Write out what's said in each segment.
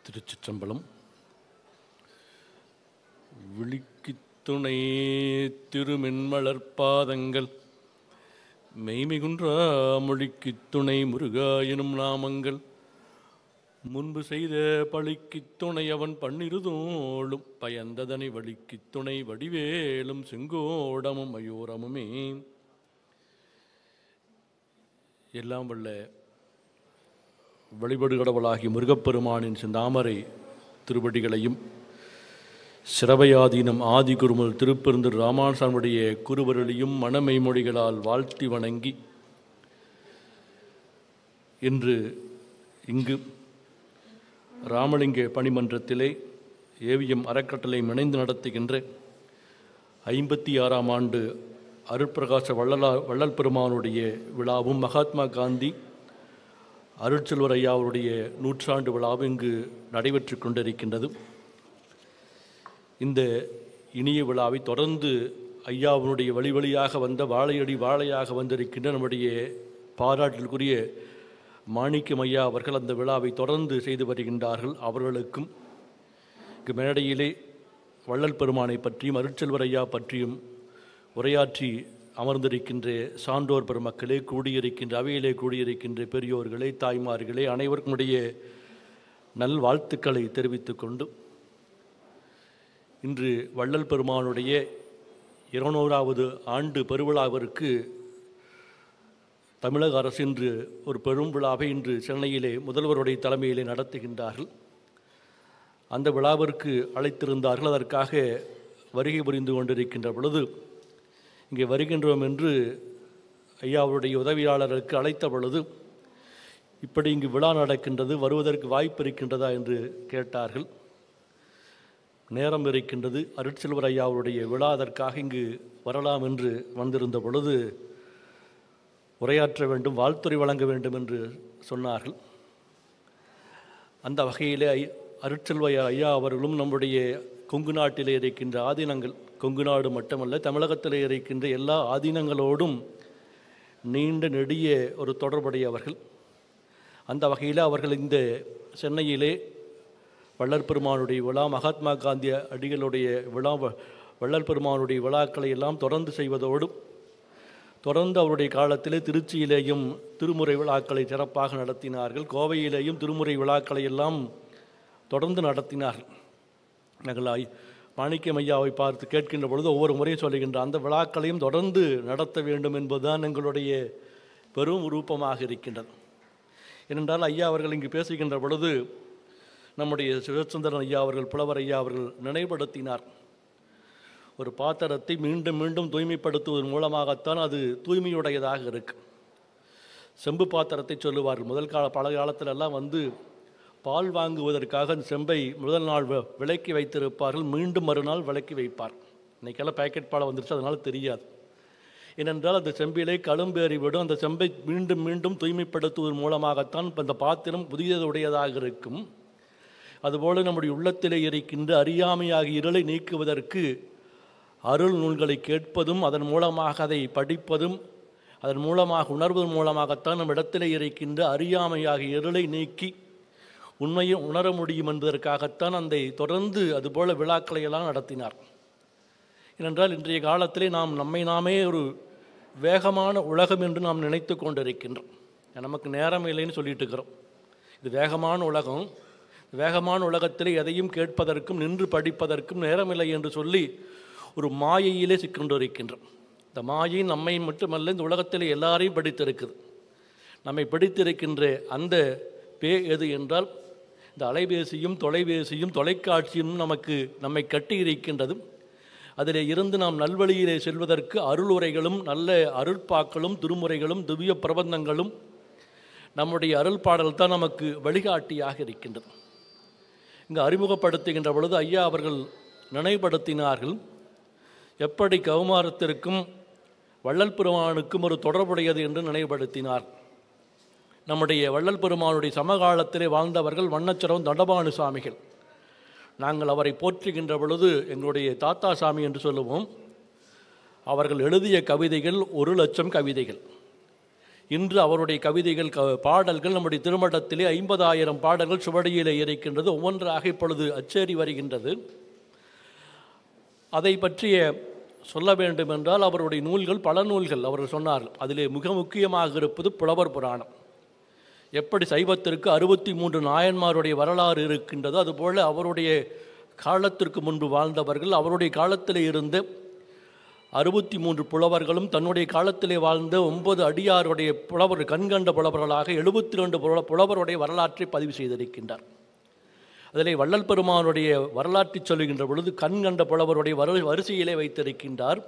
திருச்சிற்றம்பலம் விழிக்குத் துணை திருமென்மலர்பாதங்கள் மெய்மிகுன்றா மொழிக்குத் துணை முருகா எனும் நாமங்கள் முன்பு செய்த பழிக்குத் துணை அவன் பன்னிருதோளும் பயந்ததனை வழிக்குத் துணை வடிவேலும் செங்கோடமும் மயூரமுமே எல்லாம் வல்ல வழிபடு கடவுளாகிய முருகப்பெருமானின் சிந்தாமரை திருவடிகளையும் சிரவையாதீனம் ஆதி குருமல் திருப்பெருந்தர் ராமானுசானுடைய குருவருளியும் மனமை மொழிகளால் வாழ்த்தி வணங்கி இன்று இங்கு ராமலிங்க பணிமன்றத்திலே ஏவிஎம் அறக்கட்டளை இணைந்து நடத்துகின்ற ஐம்பத்தி ஆறாம் ஆண்டு அருட்பிரகாச வள்ளலா வள்ளல் பெருமானுடைய விழாவும் மகாத்மா காந்தி அருட்செல்வர் ஐயா அவருடைய நூற்றாண்டு விழாவும் இங்கு நடைபெற்று கொண்டிருக்கின்றது இந்த இனிய விழாவை தொடர்ந்து ஐயாவினுடைய வழி வழியாக வந்த வாழையடி வாழையாக வந்திருக்கின்ற நம்முடைய பாராட்டிற்குரிய மாணிக்கம் ஐயா அவர்கள் அந்த விழாவை தொடர்ந்து செய்து வருகின்றார்கள் அவர்களுக்கும் இங்கு மேடையிலே வள்ளல் பெருமானை பற்றியும் அருட்செல்வர் ஐயா பற்றியும் உரையாற்றி அமர்ந்திருக்கின்ற சான்றோர் பெருமக்களே கூடியிருக்கின்ற அவையிலே கூடியிருக்கின்ற பெரியோர்களே தாய்மார்களே அனைவருக்குடைய நல் வாழ்த்துக்களை தெரிவித்துக் கொண்டு இன்று வள்ளல் பெருமானுடைய இருநூறாவது ஆண்டு பெருவிழாவிற்கு தமிழக அரசு இன்று ஒரு பெரும் விழாவை இன்று சென்னையிலே முதல்வருடைய தலைமையிலே நடத்துகின்றார்கள் அந்த விழாவிற்கு அழைத்திருந்தார்கள் அதற்காக வருகை புரிந்து கொண்டிருக்கின்ற பொழுது இங்கே வருகின்றோம் என்று ஐயாவுடைய உதவியாளருக்கு அழைத்த பொழுது இப்படி இங்கு விழா நடக்கின்றது வருவதற்கு வாய்ப்பு இருக்கின்றதா என்று கேட்டார்கள் நேரம் இருக்கின்றது அருட்செல்வர் ஐயாவுடைய விழா அதற்காக இங்கு வரலாம் என்று வந்திருந்த பொழுது உரையாற்ற வேண்டும் வாழ்த்துறை வழங்க வேண்டும் என்று சொன்னார்கள் அந்த வகையிலே ஐ அருட்செல்வையா ஐயா அவர்களும் நம்முடைய கொங்கு நாட்டிலே இருக்கின்ற ஆதீனங்கள் கொங்கு நாடு மட்டுமல்ல தமிழகத்திலே இருக்கின்ற எல்லா ஆதீனங்களோடும் நீண்ட நெடிய ஒரு தொடர்புடையவர்கள் அந்த வகையில் அவர்கள் இந்த சென்னையிலே வள்ளல் பெருமானுடைய விழா மகாத்மா காந்தி அடிகளுடைய விழா வள்ளல் பெருமானுடைய விழாக்களை எல்லாம் தொடர்ந்து செய்வதோடும் தொடர்ந்து அவருடைய காலத்திலே திருச்சியிலேயும் திருமுறை விழாக்களை சிறப்பாக நடத்தினார்கள் கோவையிலேயும் திருமுறை விழாக்களை எல்லாம் தொடர்ந்து நடத்தினார்கள் நாங்கள் ஐ- மாணிக்கம் ஐயாவை பார்த்து கேட்கின்ற பொழுது ஒவ்வொரு முறையும் சொல்லுகின்ற அந்த விழாக்களையும் தொடர்ந்து நடத்த வேண்டும் என்பதுதான் எங்களுடைய பெரும் விருப்பமாக இருக்கின்றது ஏனென்றால் ஐயா அவர்கள் இங்கு பேசுகின்ற பொழுது நம்முடைய சிவச்சந்திரன் ஐயா அவர்கள் புலவர் ஐயா அவர்கள் நினைவுபடுத்தினார் ஒரு பாத்திரத்தை மீண்டும் மீண்டும் தூய்மைப்படுத்துவதன் மூலமாகத்தான் அது தூய்மையுடையதாக இருக்கு செம்பு பாத்திரத்தை சொல்லுவார்கள் முதல் கால பல காலத்துல எல்லாம் வந்து பால் வாங்குவதற்காக அந்த செம்பை முதல் நாள் வி- விலக்கி வைத்திருப்பார்கள் மீண்டும் மறுநாள் விலக்கி வைப்பார் இன்னைக்கெல்லாம் பேக்கெட் பால் வந்துருச்சு அதனால் தெரியாது ஏனென்றால் அந்த செம்பிலே களும்பேறி விடும் அந்த செம்பை மீண்டும் மீண்டும் தூய்மைப்படுத்துவதன் மூலமாகத்தான் இப்ப அந்த பாத்திரம் புதியதுடையதாக இருக்கும் அதுபோல நம்முடைய உள்ளத்திலே இருக்கின்ற அறியாமையாகிய இருளை நீக்குவதற்கு அருள் நூல்களை கேட்பதும் அதன் மூலமாக அதை படிப்பதும் அதன் மூலமாக உணர்வதன் மூலமாகத்தான் நம் இடத்திலே இருக்கின்ற அறியாமையாகிய இருளை நீக்கி உண்மையை உணர முடியும் என்பதற்காகத்தான் அந்த தொடர்ந்து அதுபோல விழாக்களை எல்லாம் நடத்தினார் ஏனென்றால் இன்றைய காலத்திலே நாம் நம்மை நாமே ஒரு வேகமான உலகம் என்று நாம் நினைத்து கொண்டிருக்கின்றோம் நமக்கு நேரம் இல்லைன்னு சொல்லிட்டு இருக்கிறோம் இது வேகமான உலகம் வேகமான உலகத்திலே எதையும் கேட்பதற்கும் நின்று படிப்பதற்கும் நேரமில்லை என்று சொல்லி ஒரு மாயையிலே சிக்கொண்டிருக்கின்றோம் இந்த மாயை நம்மை மட்டுமல்ல இந்த உலகத்திலே எல்லாரையும் படித்திருக்குது நம்மை பிடித்திருக்கின்ற அந்த பே எது என்றால் இந்த அலைபேசியும் தொலைபேசியும் தொலைக்காட்சியும் நமக்கு நம்மை கட்டி இருக்கின்றது அதிலே இருந்து நாம் நல்வழியிலே செல்வதற்கு அருள் உரைகளும் நல்ல அருட்பாக்களும் திருமுறைகளும் திவ்ய பிரபந்தங்களும் நம்முடைய அருள் பாடல் தான் நமக்கு வழிகாட்டியாக இருக்கின்றது இங்கு அறிமுகப்படுத்துகின்ற பொழுது ஐயா அவர்கள் நினைவுபடுத்தினார்கள் எப்படி கௌமாரத்திற்கும் வள்ளல் பெருமானுக்கும் ஒரு தொடர்புடையது என்று நினைவுபடுத்தினார் நம்முடைய வள்ளல் பெருமானுடைய சமகாலத்திலே வாழ்ந்தவர்கள் வண்ணச்சரம் தண்டபாணு சாமிகள் நாங்கள் அவரை போற்றுகின்ற பொழுது எங்களுடைய தாத்தா சாமி என்று சொல்லுவோம் அவர்கள் எழுதிய கவிதைகள் ஒரு லட்சம் கவிதைகள் இன்று அவருடைய கவிதைகள் க பாடல்கள் நம்முடைய திருமணத்திலே ஐம்பதாயிரம் பாடல்கள் சுவடியிலே இருக்கின்றது ஒவ்வொன்றாக இப்பொழுது அச்சேறி வருகின்றது அதை பற்றிய சொல்ல வேண்டும் என்றால் அவருடைய நூல்கள் பல நூல்கள் அவர் சொன்னார் அதிலே மிக முக்கியமாக இருப்பது புலவர் புராணம் எப்படி சைவத்திற்கு அறுபத்தி மூன்று நாயன்மாருடைய வரலாறு இருக்கின்றதோ அதுபோல அவருடைய காலத்திற்கு முன்பு வாழ்ந்தவர்கள் அவருடைய காலத்திலே இருந்த அறுபத்தி மூன்று புலவர்களும் தன்னுடைய காலத்திலே வாழ்ந்த ஒன்பது அடியாருடைய புலவர் கண்கண்ட புலவர்களாக எழுபத்தி ரெண்டு புல புலவருடைய வரலாற்றை பதிவு செய்திருக்கின்றார் அதிலே வள்ளல் பெருமானுடைய வரலாற்றை சொல்லுகின்ற பொழுது கண்கண்ட புலவருடைய வரு வரிசையிலே வைத்திருக்கின்றார்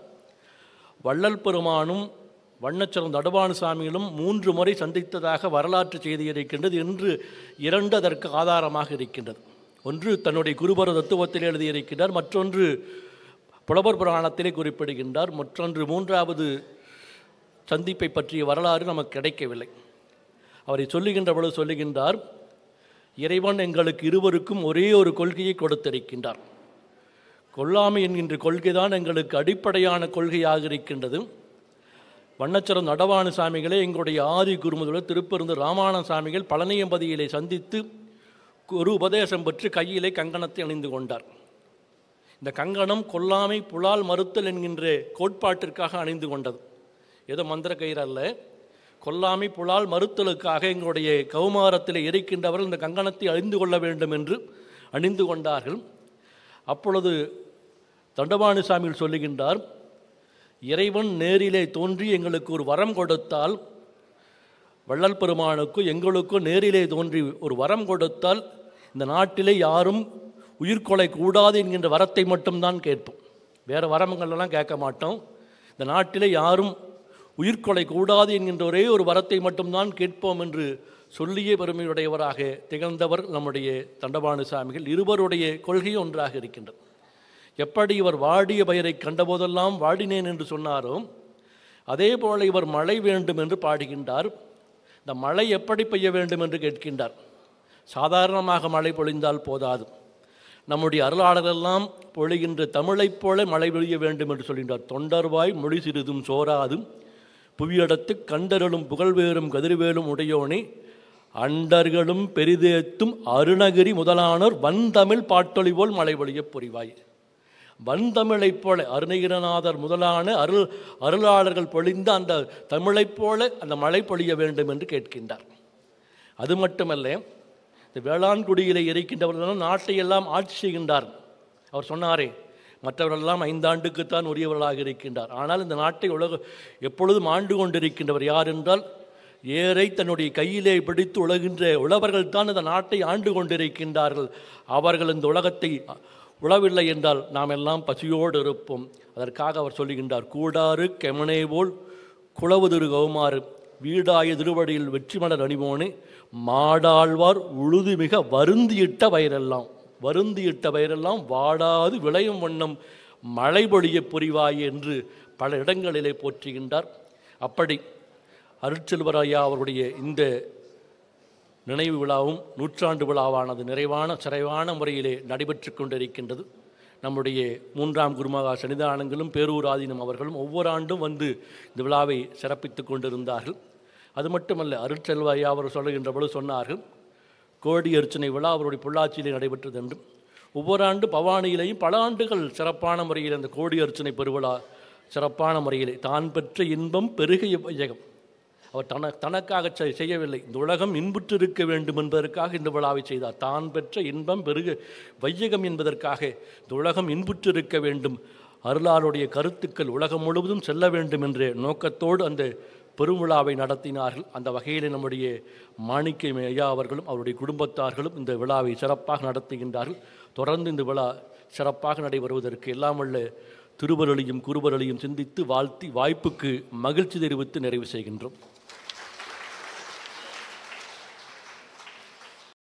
வள்ளல் பெருமானும் வண்ணச்சரம் தடுபானு சாமிகளும் மூன்று முறை சந்தித்ததாக வரலாற்று செய்தி இருக்கின்றது என்று இரண்டு அதற்கு ஆதாரமாக இருக்கின்றது ஒன்று தன்னுடைய குருபர தத்துவத்தில் எழுதியிருக்கின்றார் மற்றொன்று புலவர் புராணத்திலே குறிப்பிடுகின்றார் மற்றொன்று மூன்றாவது சந்திப்பை பற்றிய வரலாறு நமக்கு கிடைக்கவில்லை அவரை சொல்லுகின்ற பொழுது சொல்லுகின்றார் இறைவன் எங்களுக்கு இருவருக்கும் ஒரே ஒரு கொள்கையை கொடுத்திருக்கின்றார் கொல்லாமை என்கின்ற கொள்கைதான் எங்களுக்கு அடிப்படையான கொள்கையாக இருக்கின்றது வண்ணச்சரம் நடவான சாமிகளே எங்களுடைய ஆதி குருமுதல திருப்பெருந்து ராமானந்த சாமிகள் பழனியம்பதியிலே சந்தித்து ஒரு உபதேசம் பெற்று கையிலே கங்கணத்தை அணிந்து கொண்டார் இந்த கங்கணம் கொல்லாமை புலால் மறுத்தல் என்கின்ற கோட்பாட்டிற்காக அணிந்து கொண்டது ஏதோ மந்திர கயிறு அல்ல கொல்லாமை புலால் மறுத்தலுக்காக எங்களுடைய கௌமாரத்தில் இருக்கின்றவர்கள் இந்த கங்கணத்தை அணிந்து கொள்ள வேண்டும் என்று அணிந்து கொண்டார்கள் அப்பொழுது தண்டபாணி சாமிகள் சொல்லுகின்றார் இறைவன் நேரிலே தோன்றி எங்களுக்கு ஒரு வரம் கொடுத்தால் வள்ளல் பெருமானுக்கும் எங்களுக்கும் நேரிலே தோன்றி ஒரு வரம் கொடுத்தால் இந்த நாட்டிலே யாரும் உயிர்கொலை கூடாது என்கின்ற வரத்தை மட்டும்தான் கேட்போம் வேறு வரங்களெல்லாம் கேட்க மாட்டோம் இந்த நாட்டிலே யாரும் உயிர்கொலை கூடாது என்கின்ற ஒரே ஒரு வரத்தை மட்டும்தான் கேட்போம் என்று சொல்லிய பெருமையுடையவராக திகழ்ந்தவர் நம்முடைய தண்டபாணி சாமிகள் இருவருடைய கொள்கை ஒன்றாக இருக்கின்றது எப்படி இவர் வாடிய பயிரை கண்டபோதெல்லாம் வாடினேன் என்று சொன்னாரோ அதே போல இவர் மழை வேண்டும் என்று பாடுகின்றார் இந்த மழை எப்படி பெய்ய வேண்டும் என்று கேட்கின்றார் சாதாரணமாக மழை பொழிந்தால் போதாது நம்முடைய அருளாளரெல்லாம் பொழிகின்ற தமிழைப் போல மழை பொழிய வேண்டும் என்று சொல்கின்றார் தொண்டர்வாய் மொழி சிறிதும் சோராதும் புவியடத்து கண்டருளும் புகழ்வேறும் கதிர்வேலும் உடையோனே அண்டர்களும் பெரிதேத்தும் அருணகிரி முதலானோர் வந்தமிழ் பாட்டொளி போல் மழை பொழியப் புரிவாய் வந்தமிழைப் போல அருணகிரநாதர் முதலான அருள் அருளாளர்கள் பொழிந்த அந்த தமிழைப் போல அந்த மழை பொழிய வேண்டும் என்று கேட்கின்றார் அது மட்டுமல்ல இந்த வேளாண்குடியிலே இருக்கின்றவர்கள் நாட்டை எல்லாம் ஆட்சி செய்கின்றார் அவர் சொன்னாரே மற்றவர்களெல்லாம் ஐந்தாண்டுக்குத்தான் உரியவர்களாக இருக்கின்றார் ஆனால் இந்த நாட்டை உலக எப்பொழுதும் ஆண்டு கொண்டிருக்கின்றவர் யார் என்றால் ஏரை தன்னுடைய கையிலே பிடித்து உலகின்ற உழவர்கள் தான் இந்த நாட்டை ஆண்டு கொண்டிருக்கின்றார்கள் அவர்கள் இந்த உலகத்தை உழவில்லை என்றால் நாம் எல்லாம் பசியோடு இருப்போம் அதற்காக அவர் சொல்லுகின்றார் கூடாறு கெமனே போல் குளவுதிரு கௌமாறு வீடாய திருவடியில் வெற்றிமலர் அணிவோனே மாடாழ்வார் உழுது மிக வருந்தியிட்ட வயரெல்லாம் வருந்தியிட்ட வயரெல்லாம் வாடாது விளையும் வண்ணம் மழை பொழிய புரிவாய் என்று பல இடங்களிலே போற்றுகின்றார் அப்படி அருட்செல்வராயா அவருடைய இந்த நினைவு விழாவும் நூற்றாண்டு விழாவானது நிறைவான சிறைவான முறையிலே நடைபெற்று கொண்டிருக்கின்றது நம்முடைய மூன்றாம் குருமகா சன்னிதானங்களும் பேரூர் ஆதீனம் அவர்களும் ஒவ்வொரு ஆண்டும் வந்து இந்த விழாவை சிறப்பித்து கொண்டிருந்தார்கள் அது மட்டுமல்ல அருட்செல்வ ஐயா அவர் சொல்லுகின்ற பொழுது சொன்னார்கள் கோடி அர்ச்சனை விழா அவருடைய பொள்ளாச்சியிலே நடைபெற்றது என்றும் ஒவ்வொரு ஆண்டு பவானியிலேயும் பல ஆண்டுகள் சிறப்பான முறையில் அந்த கோடி அர்ச்சனை பெருவிழா சிறப்பான முறையிலே தான் பெற்ற இன்பம் பெருகிய வையகம் அவர் தன தனக்காக செய்- செய்யவில்லை இந்த உலகம் இன்புற்றிருக்க வேண்டும் என்பதற்காக இந்த விழாவை செய்தார் தான் பெற்ற இன்பம் பெருக வையகம் என்பதற்காக இந்த உலகம் இன்புற்றிருக்க வேண்டும் அருளாருடைய கருத்துக்கள் உலகம் முழுவதும் செல்ல வேண்டும் என்ற நோக்கத்தோடு அந்த பெருவிழாவை நடத்தினார்கள் அந்த வகையில் நம்முடைய மாணிக்க ஐயா அவர்களும் அவருடைய குடும்பத்தார்களும் இந்த விழாவை சிறப்பாக நடத்துகின்றார்கள் தொடர்ந்து இந்த விழா சிறப்பாக நடைபெறுவதற்கு எல்லாம் வல்ல திருவருளையும் குருவருளையும் சிந்தித்து வாழ்த்தி வாய்ப்புக்கு மகிழ்ச்சி தெரிவித்து நிறைவு செய்கின்றோம்